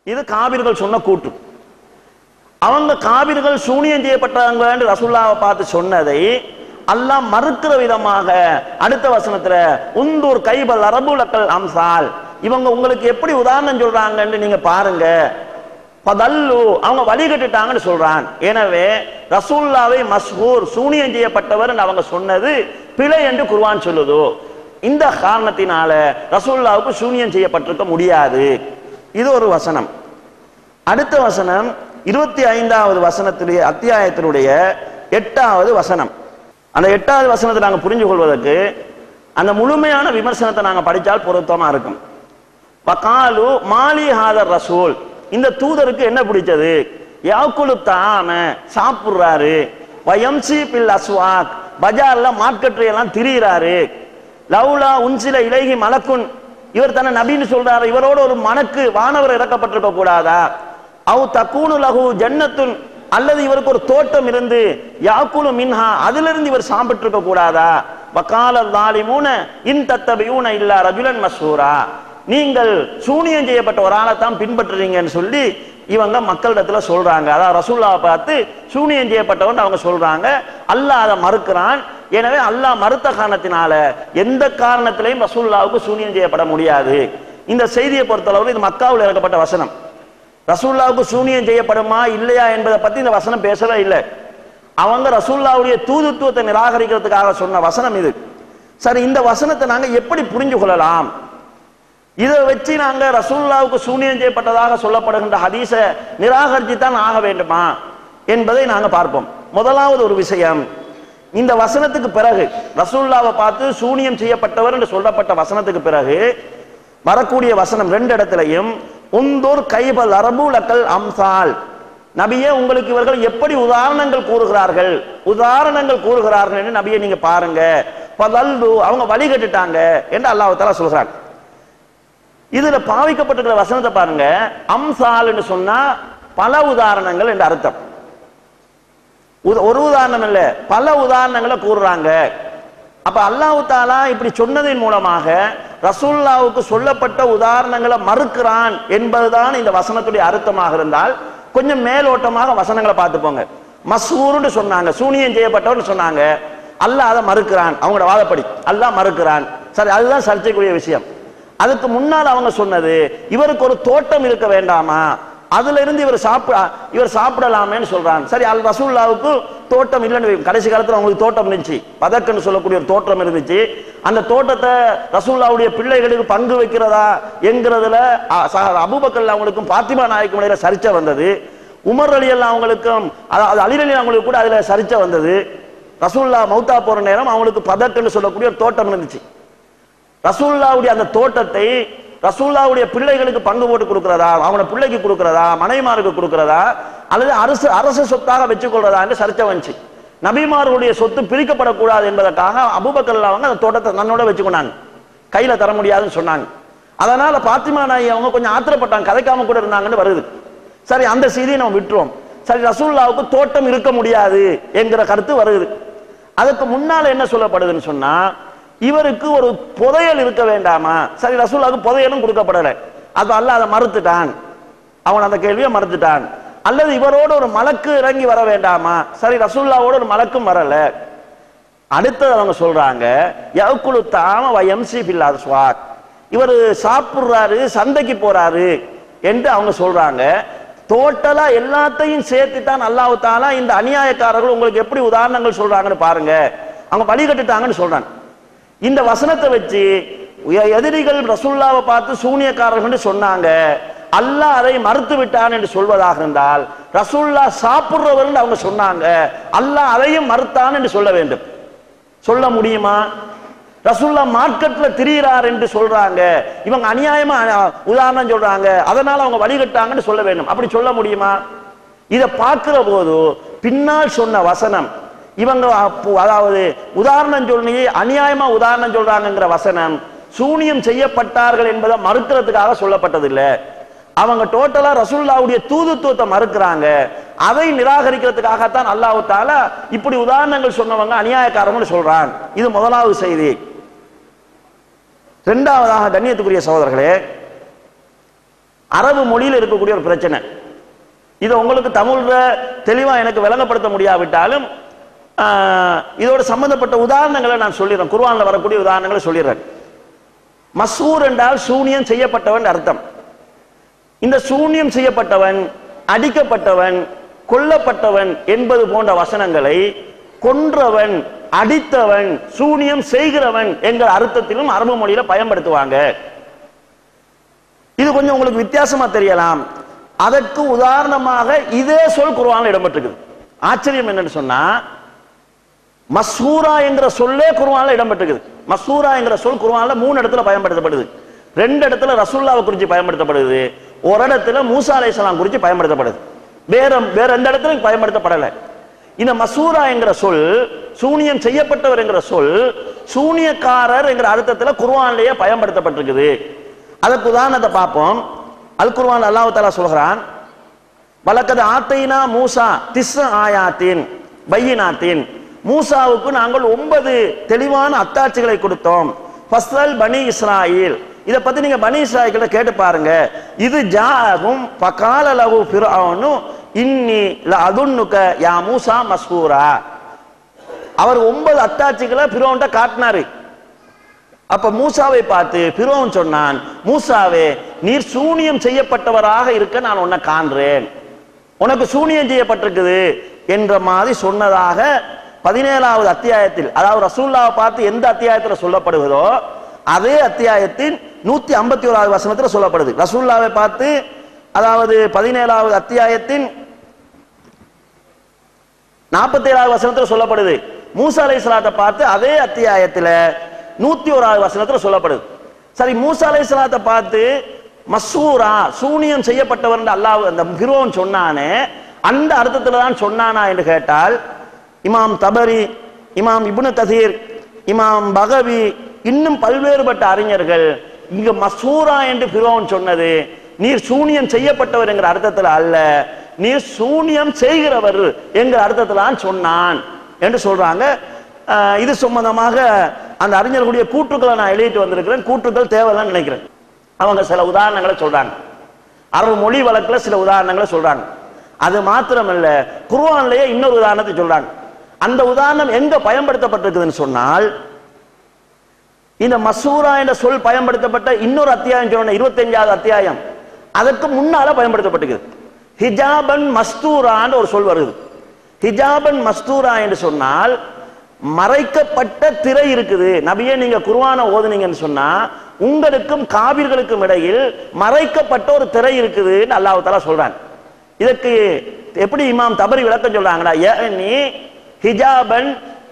இது காபிர்கள் சொன்ன கூற்று அவங்க காபிர்கள் சூனியம் செய்யப்பட்டவங்க என்று ரசூல்லாவை பார்த்து சொன்னதை அல்லாஹ் மறுக்கிற விதமாக அடுத்த வசனத்துல உந்தூர் கைபல் அரபுலக்கல் அம்சால் இவங்க உங்களுக்கு எப்படி உதாரணம் சொல்றாங்கன்னு நீங்க பாருங்க பதல்லு அவங்க வழிகட்டுட்டாங்கன்னு சொல்றான் எனவே ரசூல்லாவை மஸ்ஹூர் சூனியம் செய்யப்பட்டவர் அவங்க சொன்னது பிழை என்று குர்ஆன் சொல்லுதோ இந்த காரணத்தினால ரசூல்லாவுக்கு சூனியம் செய்யப்பட்டிருக்க முடியாது இது ஒரு வசனம் அடுத்த வசனம் இருபத்தி ஐந்தாவது வசனத்திலே அத்தியாயத்தினுடைய எட்டாவது வசனம் அந்த எட்டாவது வசனத்தை நாங்கள் புரிஞ்சு கொள்வதற்கு அந்த முழுமையான விமர்சனத்தை நாங்கள் படித்தால் பொருத்தமா இருக்கும் வகாலு மாலி ஹாதர் ரசூல் இந்த தூதருக்கு என்ன பிடிச்சது யாக்குலு தாம சாப்பிடுறாரு வயம்சி பில் அஸ்வாக் பஜார்ல மார்க்கெட்ல எல்லாம் திரியிறாரு லவ்லா உன்சில இலகி மலக்குன் இவர் தன்னை நபின்னு சொல்றாரு இவரோட ஒரு மனக்கு வானவர் இறக்கப்பட்டிருக்க கூடாதா அவ் தக்கூனு லகு ஜன்னத்துன் அல்லது இவருக்கு ஒரு தோட்டம் இருந்து யாக்குலு மின்ஹா அதிலிருந்து இவர் சாப்பிட்டு இருக்க கூடாதா வக்கால தாலிமூன இன் தத்தபியூன இல்லா ரஜுலன் மசூரா நீங்கள் சூனியம் செய்யப்பட்ட ஒரு ஆளை தான் பின்பற்றுறீங்கன்னு சொல்லி இவங்க மக்களிடத்துல சொல்றாங்க அதாவது ரசூல்லாவை பார்த்து சூனியம் செய்யப்பட்டவன் அவங்க சொல்றாங்க அல்லாஹ் அதை மறுக்கிறான் எனவே அல்லாஹ் மறுத்த காரணத்தினால எந்த காரணத்திலையும் ரசூல்லாவுக்கு சூனியம் செய்யப்பட முடியாது இந்த செய்தியை பொறுத்தளவு இது மக்காவில் இறக்கப்பட்ட வசனம் ரசூல்லாவுக்கு சூனியம் செய்யப்படுமா இல்லையா என்பதை பத்தி இந்த வசனம் பேசவே இல்லை அவங்க ரசூல்லாவுடைய தூதுத்துவத்தை நிராகரிக்கிறதுக்காக சொன்ன வசனம் இது சரி இந்த வசனத்தை நாங்க எப்படி புரிஞ்சு கொள்ளலாம் இதை வச்சு நாங்க ரசூல்லாவுக்கு சூனியம் செய்யப்பட்டதாக சொல்லப்படுகின்ற ஹதீஸை நிராகரித்து தான் ஆக வேண்டுமா என்பதை நாங்க பார்ப்போம் முதலாவது ஒரு விஷயம் இந்த வசனத்துக்கு பிறகு ரசூல்லாவை பார்த்து சூனியம் செய்யப்பட்டவர் என்று சொல்லப்பட்ட வசனத்துக்கு பிறகு வரக்கூடிய வசனம் ரெண்டு இடத்திலையும் உந்தூர் கைபல் அரபுலக்கல் அம்சால் நபியே உங்களுக்கு இவர்கள் எப்படி உதாரணங்கள் கூறுகிறார்கள் உதாரணங்கள் கூறுகிறார்கள் என்று நபியை நீங்க பாருங்க பதல்லு அவங்க வழி கட்டுட்டாங்க என்று அல்லாஹ் தஆலா சொல்கிறான் இதுல பாவிக்கப்பட்டிருக்கிற வசனத்தை பாருங்க அம்சால் என்று சொன்னா பல உதாரணங்கள் என்று அர்த்தம் உத- ஒரு உதாரணம் இல்ல பல உதாரணங்களை கூறுறாங்க அப்ப அல்லாஹ் தாலா இப்படி சொன்னதின் மூலமாக ரசூல்லாவுக்கு சொல்லப்பட்ட உதாரணங்களை மறுக்கிறான் என்பதுதான் இந்த வசனத்துடைய அர்த்தமாக இருந்தால் கொஞ்சம் மேலோட்டமாக வசனங்களை பார்த்துப்போங்க மசூருன்னு சொன்னாங்க சூனியம் செய்யப்பட்டவர்னு சொன்னாங்க அல்லாஹ் அதை மறுக்கிறான் அவங்களோட வாதப்படி அல்லாஹ் மறுக்கிறான் சரி அதுதான் சர்ச்சைக்குரிய விஷயம் அதுக்கு முன்னால் அவங்க சொன்னது இவருக்கு ஒரு தோட்டம் இருக்க வேண்டாமா அதுல இருந்து இவர் சாப்பிட இவர் சாப்பிடலாமேன்னு சொல்றான் சரி அல் ரசூல்லாவுக்கு தோட்டம் இல்லைன்னு வை. கடைசி காலத்துல அவங்களுக்கு தோட்டம் இருந்துச்சு பதக்கன்னு சொல்லக்கூடிய ஒரு தோட்டம் இருந்துச்சு அந்த தோட்டத்தை ரசூல்லாவுடைய பிள்ளைகளுக்கு பங்கு வைக்கிறதா என்கிறதுல அ- ச- அபூபக்கர் அவங்களுக்கும் பாத்திமா நாயக்கும் இடையில சர்ச்சை வந்தது உமர் அலி அல்லா அவங்களுக்கும் அதாவது அலி அலி அவங்களுக்கு கூட அதுல சர்ச்சை வந்தது ரசூல்லா மௌத்தா போற நேரம் அவங்களுக்கு பதக்கன்னு சொல்லக்கூடிய ஒரு தோட்டம் இருந்துச்சு ரசூல்லாவுடைய அந்த தோட்டத்தை ரசூல்லாவுடைய பிள்ளைகளுக்கு பங்கு போட்டு கொடுக்கிறதா அவனோட பிள்ளைக்கு கொடுக்கிறதா மனைமாருக்கு கொடுக்கிறதா அல்லது அரசு அரசு சொத்தாக வச்சுக்கொள்றதா என்று சர்ச்சை வந்துச்சு நபிமார்களுடைய சொத்து பிரிக்கப்படக்கூடாது என்பதற்காக அபூபக்கர் அவங்க அந்த தோட்டத்தை தன்னோட வச்சுக்கொண்டாங்க கையில தர முடியாதுன்னு சொன்னாங்க அதனால பாத்திமா நாயகி அவங்க கொஞ்சம் ஆத்திரப்பட்டாங்க கதைக்காம கூட இருந்தாங்கன்னு வருது சரி அந்த செய்தியை நம்ம விட்டுருவோம் சரி ரசூல்லாவுக்கு தோட்டம் இருக்க முடியாது என்கிற கருத்து வருது அதுக்கு முன்னால என்ன சொல்லப்படுதுன்னு சொன்னா இவருக்கு ஒரு புதையல் இருக்க வேண்டாமா சரி ரசூல்லாவுக்கு புதையலும் கொடுக்கப்படலை அது அல்லாஹ் அதை மறுத்துட்டான் அவன் அந்த கேள்வியை மறுத்துட்டான் அல்லது இவரோட ஒரு மலக்கு இறங்கி வர வேண்டாமா சரி ரசூல்லாவோட ஒரு மலக்கும் வரல அடுத்தது அவங்க சொல்றாங்க யவுக்குழு தாம வயம்சி பில்லாத ஸ்வாக் இவர் சாப்பிடுறாரு சந்தைக்கு போறாரு என்று அவங்க சொல்றாங்க டோட்டலா எல்லாத்தையும் சேர்த்து தான் அல்லாஹ் தாலா இந்த அநியாயக்காரர்கள் உங்களுக்கு எப்படி உதாரணங்கள் சொல்றாங்கன்னு பாருங்க அவங்க வழி கட்டுட்டாங்கன்னு சொல்றாங்க இந்த வசனத்தை வச்சு எ- எதிரிகள் ரசூல்லாவை பார்த்து சூனியக்காரர்கள் சொன்னாங்க அல்லாஹ் அதை மறுத்து விட்டான் என்று சொல்வதாக இருந்தால் ரசூல்லா சாப்பிடுறவர் அவங்க சொன்னாங்க அல்லாஹ் அதையும் மறுத்தான் என்று சொல்ல வேண்டும் சொல்ல முடியுமா ரசூல்லா மார்க்கெட்ல திரியிறார் என்று சொல்றாங்க இவங்க அநியாயமா அஹ், உதாரணம் சொல்றாங்க அதனால அவங்க வழிகட்டாங்கன்னு சொல்ல வேண்டும் அப்படி சொல்ல முடியுமா இதை பார்க்கிற போது பின்னால் சொன்ன வசனம் இவங்க அப்போ- அதாவது உதாரணம் சொல்லி அநியாயமா உதாரணம் சொல்றாங்கங்கிற வசனம் சூனியம் செய்யப்பட்டார்கள் என்பதை மறுக்கிறதுக்காக சொல்லப்பட்டது இல்ல அவங்க டோட்டலா ரசூல்லாவுடைய தூதுத்துவத்தை மறுக்கிறாங்க அதை நிராகரிக்கிறதுக்காகத்தான் அல்லாஹ் தாலா இப்படி உதாரணங்கள் சொன்னவங்க அநியாயக்காரங்கன்னு சொல்றான் இது முதலாவது செய்தி இரண்டாவதாக கண்ணியத்துக்குரிய சகோதரர்களே அரபு மொழியில் இருக்கக்கூடிய ஒரு பிரச்சனை இது உங்களுக்கு தமிழ்ல தெளிவா எனக்கு விளங்கப்படுத்த முடியாவிட்டாலும் ஆஹ், இதோட சம்பந்தப்பட்ட உதாரணங்களை நான் சொல்லிடுறேன் குர்ஆன்ல வரக்கூடிய உதாரணங்களை சொல்லிடுறேன் மசூர் என்றால் சூனியம் செய்யப்பட்டவன் அர்த்தம் இந்த சூனியம் செய்யப்பட்டவன் அடிக்கப்பட்டவன் கொல்லப்பட்டவன் என்பது போன்ற வசனங்களை கொன்றவன் அடித்தவன் சூனியம் செய்கிறவன் என்கிற அர்த்தத்திலும் அரபு மொழியில பயன்படுத்துவாங்க இது கொஞ்சம் உங்களுக்கு வித்தியாசமா தெரியலாம் அதற்கு உதாரணமாக இதே சொல் குர்ஆன்ல இடம்பெற்றிருக்குது ஆச்சரியம் என்னன்னு சொன்னா மஸ்ஹூரா என்கிற சொல்லே குர்ஆன்ல இடம்பெற்றிருக்குது மஸ்ஹூரா என்கிற சொல் குர்ஆன்ல மூணு இடத்துல பயன்படுத்தப்படுது ரெண்டு இடத்துல ரசூல்லாவை குறித்து பயன்படுத்தப்படுது ஒரு இடத்துல மூசா அலைஹிஸ்ஸலாம் குறித்து பயன்படுத்தப்படுது வேற வேற எந்த இடத்துலையும் பயன்படுத்தப்படலை இந்த மசூரா என்கிற சொல் சூனியம் செய்யப்பட்டவர் என்கிற சொல் சூனியக்காரர் என்கிற அர்த்தத்துல குர்ஆன்லயே பயன்படுத்தப்பட்டிருக்குது அதற்கு உதாரணத்தை பார்ப்போம் அல் குர்ஆன் அல்லாஹ் தஆலா சொல்கிறான் வலக்கது ஆத்தைனா மூசா திஸ் ஆயாத்தின் பையினாத்தின் மூசாவுக்கு நாங்கள் ஒன்பது தெளிவான அத்தாட்சிகளை கொடுத்தோம் ஃபஸ்ரல் பனி இஸ்ராயில் இதை பத்தி நீங்க பனி இஸ்ராயில்கிட்ட கேட்டு பாருங்க இது ஜாகும் பகால லகு ஃபிர்அவுனு இன்னி ல அதுன்னுக யா மூசா மஸ்கூரா அவர் ஒன்பது அத்தாட்சிகளை ஃபிரௌன்ட்ட காட்டினாரு அப்ப மூசாவை பார்த்து பிரோன் சொன்னான் மூசாவே நீர் சூனியம் செய்யப்பட்டவராக இருக்க நான் உன்னை காண்றேன் உனக்கு சூனியம் செய்யப்பட்டிருக்குது என்ற மாதிரி சொன்னதாக பதினேழாவது அத்தியாயத்தில் அதாவது ரசூல்லாவை பார்த்து எந்த அத்தியாயத்தில் சொல்லப்படுவதோ அதே அத்தியாயத்தின் நூத்தி ஐம்பத்தி ஓராவது வசனத்தில் சொல்லப்படுது ரசூல்லாவை பார்த்து அதாவது பதினேழாவது அத்தியாயத்தின் நாற்பத்தி ஏழாவது வசனத்தில் சொல்லப்படுது மூசா அலை பார்த்து அதே அத்தியாயத்தில் நூத்தி ஓராவது வசனத்தில் சொல்லப்படுது சரி மூசா அலை பார்த்து மசூரா சூனியம் செய்யப்பட்டவர் என்று அல்லாஹ் அந்த பிரோன் சொன்னானே அந்த அர்த்தத்தில் தான் சொன்னானா என்று கேட்டால் இமாம் தபரி இமாம் இப்னு கதீர் இமாம் பகவி இன்னும் பல்வேறுபட்ட அறிஞர்கள் இங்க மசூரா என்று பிரோன் சொன்னது நீர் சூனியம் செய்யப்பட்டவர் என்கிற அர்த்தத்தில் அல்ல நீர் சூனியம் செய்கிறவர் என்கிற அர்த்தத்தில் தான் சொன்னான் என்று சொல்றாங்க அஹ் இது சம்பந்தமாக அந்த அறிஞர்களுடைய கூற்றுக்களை நான் எழுதிட்டு வந்திருக்கிறேன் கூற்றுக்கள் தேவைதான் நினைக்கிறேன் அவங்க சில உதாரணங்களை சொல்றாங்க அரபு மொழி வழக்குல சில உதாரணங்களை சொல்றாங்க அது மாத்திரமல்ல குர்ஆன்லயே இன்னொரு உதாரணத்தை சொல்றாங்க அந்த உதாரணம் எங்க பயன்படுத்தப்பட்டிருக்குதுன்னு சொன்னால் இந்த மசூரா என்ற சொல் பயன்படுத்தப்பட்ட இன்னொரு அத்தியாயம் சொன்ன இருபத்தஞ்சாவது அத்தியாயம் அதற்கு முன்னால பயன்படுத்தப்பட்டிருக்குது ஹிஜாபன் மஸ்தூரான்னு ஒரு சொல் வருது ஹிஜாபன் மஸ்தூரா என்று சொன்னால் மறைக்கப்பட்ட திரை இருக்குது நபியே நீங்க குர்ஆனை ஓதுனீங்கன்னு சொன்னா உங்களுக்கும் காவிர்களுக்கும் இடையில் மறைக்கப்பட்ட ஒரு திரை இருக்குதுன்னு அல்லாஹ் தஆலா சொல்றான் இதற்கு எப்படி இமாம் தபரி விளக்கம் சொல்றாங்கடா நீ ஹிஜாபன்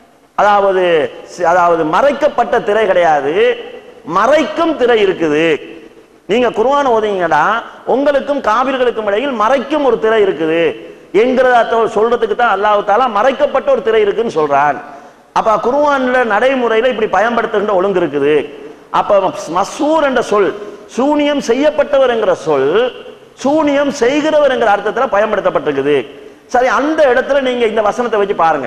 அதாவது அதாவது மறைக்கப்பட்ட திரை கிடையாது மறைக்கும் திரை இருக்குது நீங்க குர்ஆன் ஓதுனீங்கடா உங்களுக்கும் காவிர்களுக்கும் இடையில் மறைக்கும் ஒரு திரை இருக்குது என்கிறத சொல்றதுக்கு தான் அல்லாஹ் தாலா மறைக்கப்பட்ட ஒரு திரை இருக்குன்னு சொல்றான் அப்ப குர்ஆன்ல நடைமுறையில இப்படி பயன்படுத்துகின்ற ஒழுங்கு இருக்குது அப்ப மசூர் என்ற சொல் சூனியம் செய்யப்பட்டவர் என்கிற சொல் சூனியம் செய்கிறவர் என்கிற அர்த்தத்துல பயன்படுத்தப்பட்டிருக்குது சரி அந்த இடத்துல நீங்க இந்த வசனத்தை வச்சு பாருங்க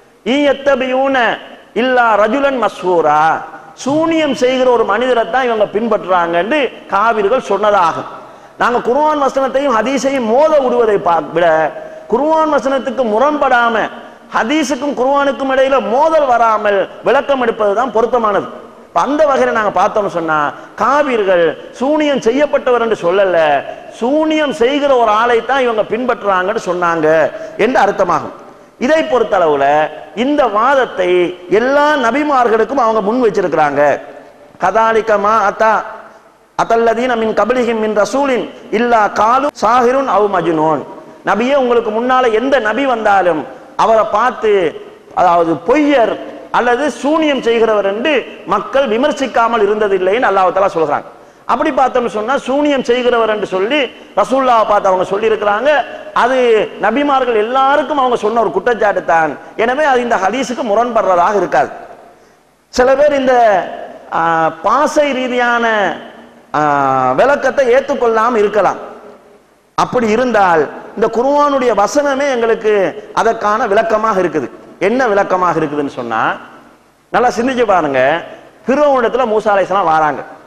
ஈயத்தபியூன இல்லா ரஜுலன் மஸ்ஹூரா சூனியம் செய்கிற ஒரு மனிதரை தான் இவங்க பின்பற்றுறாங்கன்னு காவிர்கள் சொன்னதாகும் நாங்க குர்ஆன் வசனத்தையும் ஹதீஸையும் மோத விடுவதை பா- விட குர்ஆன் வசனத்துக்கு முரண்படாம ஹதீஸுக்கும் குர்ஆனுக்கும் இடையில மோதல் வராமல் விளக்கம் எடுப்பது தான் பொருத்தமானது இப்ப அந்த வகையில நாங்க பார்த்தோம்னு சொன்னா காவிர்கள் சூனியம் செய்யப்பட்டவர் என்று சொல்லல சூனியம் செய்கிற ஒரு ஆளை தான் இவங்க பின்பற்றுறாங்கன்னு சொன்னாங்க என்று அர்த்தமாகும் இதை பொறுத்தளவுல இந்த வாதத்தை எல்லா நபிமார்களுக்கும் அவங்க முன் வச்சிருக்கிறாங்க கதாலிக்கமா அத்தா அதல்லதீன மின் கபலிஹிம் மின் ரசூலின் இல்லா காலு சாஹிருன் அவ் மஜ்னூன் நபியே உங்களுக்கு முன்னால எந்த நபி வந்தாலும் அவரை பார்த்து அதாவது பொய்யர் அல்லது சூனியம் செய்கிறவர் என்று மக்கள் விமர்சிக்காமல் இருந்ததில்லைன்னு அல்லாஹ் தஆலா சொல்றாங்க அப்படி பார்த்தோம்னு சொன்னா சூனியம் செய்கிறவர் என்று சொல்லி ரசூல்லாவை பார்த்து அவங்க சொல்லி இருக்கிறாங்க அது நபிமார்கள் எல்லாருக்கும் அவங்க சொன்ன ஒரு குற்றச்சாட்டு தான் எனவே அது இந்த ஹதீஸுக்கு முரண்படுறதாக இருக்காது சில பேர் இந்த ஆ, பாசை ரீதியான ஆ, விளக்கத்தை ஏற்றுக்கொள்ளாம இருக்கலாம் அப்படி இருந்தால் இந்த குர்ஆனுடைய வசனமே எங்களுக்கு அதற்கான விளக்கமாக இருக்குது என்ன விளக்கமாக இருக்குதுன்னு சொன்னா நல்லா சிந்திச்சு பாருங்க பிறவனிடத்துல மூசா அலைஹிஸ்ஸலாம் வராங்க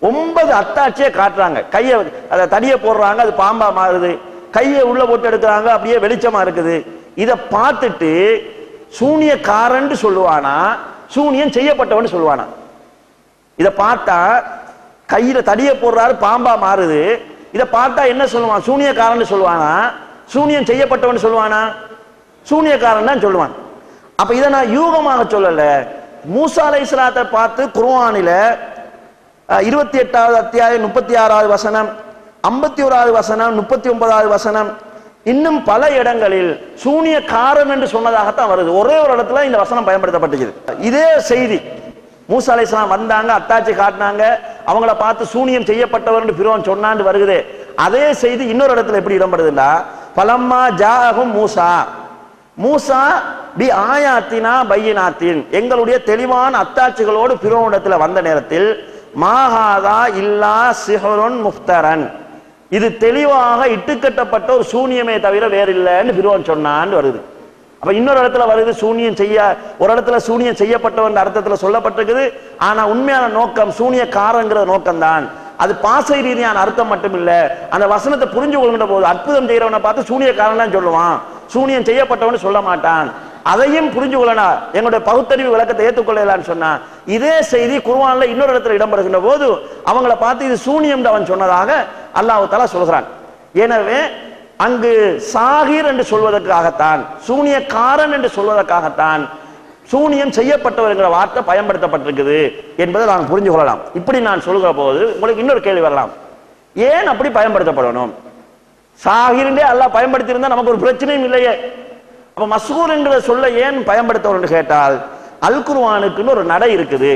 ஒன்பது அத்தாட்சியை காட்டுறாங்க கையை அதை தடியை போடுறாங்க அது பாம்பா மாறுது கையை உள்ள போட்டு எடுக்கிறாங்க அப்படியே வெளிச்சமா இருக்குது இதை பார்த்துட்டு சூனியக்காரன் சொல்லுவானா சூனியம் செய்யப்பட்டவன் சொல்லுவானா இதை பார்த்தா கையில தடியை போடுறாரு பாம்பா மாறுது இதை பார்த்தா என்ன சொல்லுவான் சூனியக்காரன் சொல்லுவானா சூனியம் செய்யப்பட்டவன் சொல்லுவானா சூனியக்காரன் தான் சொல்லுவான் அப்ப இதை நான் யூகமாக சொல்லல மூசா அலை இஸ்லாத்தை பார்த்து குர்ஆனில அஹ், இருபத்தி எட்டாவது அத்தியாயம் முப்பத்தி ஆறாவது வசனம் ஐம்பத்தி ஓராவது வசனம் முப்பத்தி ஒன்பதாவது வசனம் இன்னும் பல இடங்களில் சூனியக்காரன் என்று சொன்னதாகத்தான் வருது ஒரே ஒரு இடத்துல இந்த வசனம் பயன்படுத்தப்பட்டுச்சு இதே செய்தி மூசா அலைஹிஸ்ஸலாம் வந்தாங்க அத்தாச்சி காட்டினாங்க அவங்கள பார்த்து சூனியம் செய்யப்பட்டவர் பிரோன் சொன்னான்னு வருகுது அதே செய்தி இன்னொரு இடத்துல எப்படி இடம்படுதுன்னா பலம்மா ஜாகும் மூசா மூசா பி ஆயாத்தினா பையனாத்தின் எங்களுடைய தெளிவான அத்தாட்சிகளோடு பிரோனிடத்துல வந்த நேரத்தில் மாகாதா இல்லா சிஹருன் முஃப்தரன் இது தெளிவாக இட்டுக்கட்டப்பட்ட ஒரு சூனியமே தவிர வேறில்லைன்னு பிரோன் சொன்னான்னு வருது அப்ப இன்னொரு இடத்துல வருது சூனியம் செய்ய ஒரு இடத்துல சூனியம் செய்யப்பட்டவன் அர்த்தத்துல சொல்லப்பட்டிருக்குது ஆனா உண்மையான நோக்கம் சூனியக்காரங்கிற நோக்கம் தான் அது பாசை ரீதியான அர்த்தம் மட்டும் இல்ல அந்த வசனத்தை புரிஞ்சு கொள்கின்ற போது அற்புதம் செய்யறவனை பார்த்து சூனியக்காரன் தான் சொல்லுவான் சூனியம் செய்யப்பட்டவன் சொல்ல மாட்டான் அதையும் புரிஞ்சு கொள்ளலாம் எங்களுடைய பகுத்தறிவு விளக்கத்தை ஏற்றுக்கொள்ளலான்னு சொன்னா இதே செய்தி குர்ஆன்ல இன்னொரு இடத்துல இடம்பெறுகின்ற போது அவங்கள பார்த்து இது சூனியம் அவன் சொன்னதாக அல்லாஹ் தஆலா சொல்கிறான் எனவே அங்கு சாகிர் என்று சொல்வதற்காகத்தான் சூனியக்காரன் என்று சொல்வதற்காகத்தான் சூனியம் செய்யப்பட்டவர் என்கிற வார்த்தை பயன்படுத்தப்பட்டிருக்குது என்பதை நாம் புரிஞ்சு கொள்ளலாம் இப்படி நான் சொல்கிற போது உங்களுக்கு இன்னொரு கேள்வி வரலாம் ஏன் அப்படி பயன்படுத்தப்படணும் சாகிரண்டே அல்லாஹ் பயன்படுத்தி இருந்தா நமக்கு ஒரு பிரச்சனையும் இல்லையே அப்ப மசூர் என்கிற சொல்ல ஏன் பயன்படுத்தணும் கேட்டால் அல் குர்ஆனுக்குன்னு ஒரு நடை இருக்குது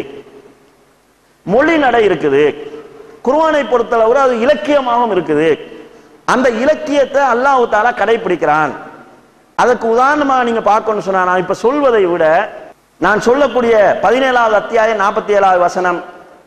மொழி நடை இருக்குது குர்ஆனை பொறுத்தளவு அது இலக்கியமாகவும் இருக்குது அந்த இலக்கியத்தை அல்லாஹ் தாலா கடைபிடிக்கிறான் அதுக்கு உதாரணமா நீங்க பார்க்கணும்னு சொன்னா நான் இப்ப சொல்வதை விட நான் சொல்லக்கூடிய பதினேழாவது அத்தியாயம் நாற்பத்தி ஏழாவது வசனம்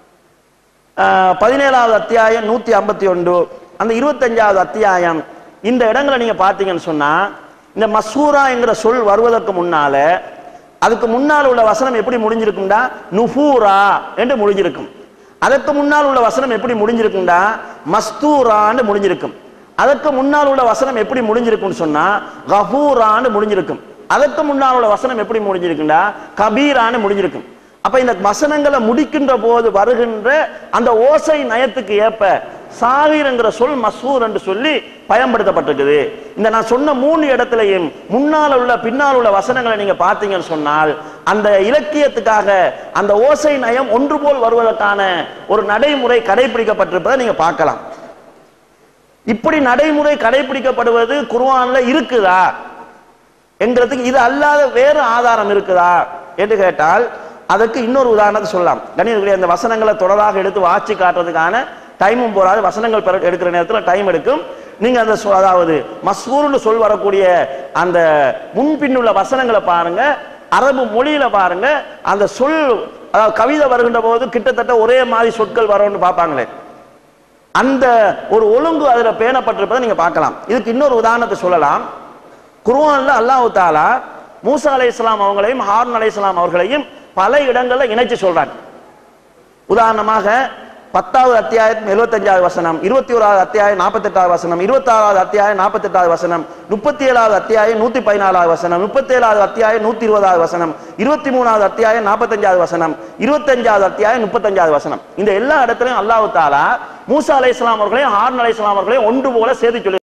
ஆஹ், பதினேழாவது அத்தியாயம் நூத்தி ஐம்பத்தி ஒன்று அந்த இருபத்தஞ்சாவது அத்தியாயம் இந்த இடங்களை நீங்க பார்த்தீங்கன்னு சொன்னா இந்த மசூரா என்கிற சொல் வருவதற்கு முன்னால அதுக்கு முன்னால் உள்ள வசனம் எப்படி முடிஞ்சிருக்கும்டா நுஃபூரா என்று முடிஞ்சிருக்கும் அதற்கு முன்னால் உள்ள வசனம் எப்படி முடிஞ்சிருக்கும்டா மஸ்தூரான்னு முடிஞ்சிருக்கும் அதற்கு முன்னால் உள்ள வசனம் எப்படி முடிஞ்சிருக்கும்னு சொன்னா கஃபூரான்னு முடிஞ்சிருக்கும் அதற்கு முன்னால் உள்ள வசனம் எப்படி முடிஞ்சிருக்குண்டா கபீரான்னு முடிஞ்சிருக்கும் அப்ப இந்த வசனங்களை முடிக்கின்ற போது வருகின்ற அந்த ஓசை நயத்துக்கு ஏற்ப சாகிர்ங்கிற சொல் மசூர் என்று சொல்லி பயன்படுத்தப்பட்டிருக்குது இந்த நான் சொன்ன மூணு இடத்துலையும் முன்னால் உள்ள பின்னால் உள்ள வசனங்களை நீங்க பார்த்தீங்கன்னு சொன்னால் அந்த இலக்கியத்துக்காக அந்த ஓசை நயம் ஒன்று போல் வருவதற்கான ஒரு நடைமுறை கடைபிடிக்கப்பட்டிருப்பதை நீங்க பார்க்கலாம் இப்படி நடைமுறை கடைபிடிக்கப்படுவது குர்ஆன்ல இருக்குதா என்கிறதுக்கு இது அல்லாத வேறு ஆதாரம் இருக்குதா என்று கேட்டால் அதுக்கு இன்னொரு உதாரணத்தை சொல்லலாம் கணிதர்களுடைய அந்த வசனங்களை தொடராக எடுத்து வாட்சி காட்டுறதுக்கான டைமும் போறாது வசனங்கள் பெற- எடுக்கிற நேரத்தில் டைம் எடுக்கும் நீங்க அந்த சொ- அதாவது மஸ்கூர்னு சொல் வரக்கூடிய அந்த முன்பின் உள்ள வசனங்களை பாருங்க அரபு மொழியில பாருங்க அந்த சொல் அதாவது கவிதை வருகின்ற போது கிட்டத்தட்ட ஒரே மாதிரி சொற்கள் வரும்னு பார்ப்பாங்களே அந்த ஒரு ஒழுங்கு அதுல பேணப்பட்டிருப்பதை நீங்க பார்க்கலாம் இதுக்கு இன்னொரு உதாரணத்தை சொல்லலாம் குர்ஆன்ல அல்லாஹ் தாலா மூசா அலைஹிஸ்ஸலாம் அவங்களையும் ஹாரூன் அலைஹிஸ்ஸலாம் அவர்களையும் பல இடங்கள்ல இணைச்சு சொல்றாங்க உதாரணமாக பத்தாவது அத்தியாயம் எழுபத்தஞ்சாவது வசனம் இருபத்தி ஓராவது அத்தியாயம் நாற்பத்தெட்டாவது வசனம் இருபத்தாறாவது அத்தியாயம் நாற்பத்தெட்டாவது வசனம் முப்பத்தி ஏழாவது அத்தியாயம் நூத்தி பதினாலாவது வசனம் முப்பத்தி ஏழாவது அத்தியாயம் நூத்தி இருபதாவது வசனம் இருபத்தி மூணாவது அத்தியாயம் நாற்பத்தஞ்சாவது வசனம் இருபத்தஞ்சாவது அத்தியாயம் முப்பத்தஞ்சாவது வசனம் இந்த எல்லா இடத்துலையும் அல்லாஹ் தாலா மூசா அலைஹிஸ்ஸலாம் அவர்களையும் ஹாரூன் அலைஹிஸ்ஸலாம் அவர்களையும் ஒன்று போல சேர்த்து சொல்லி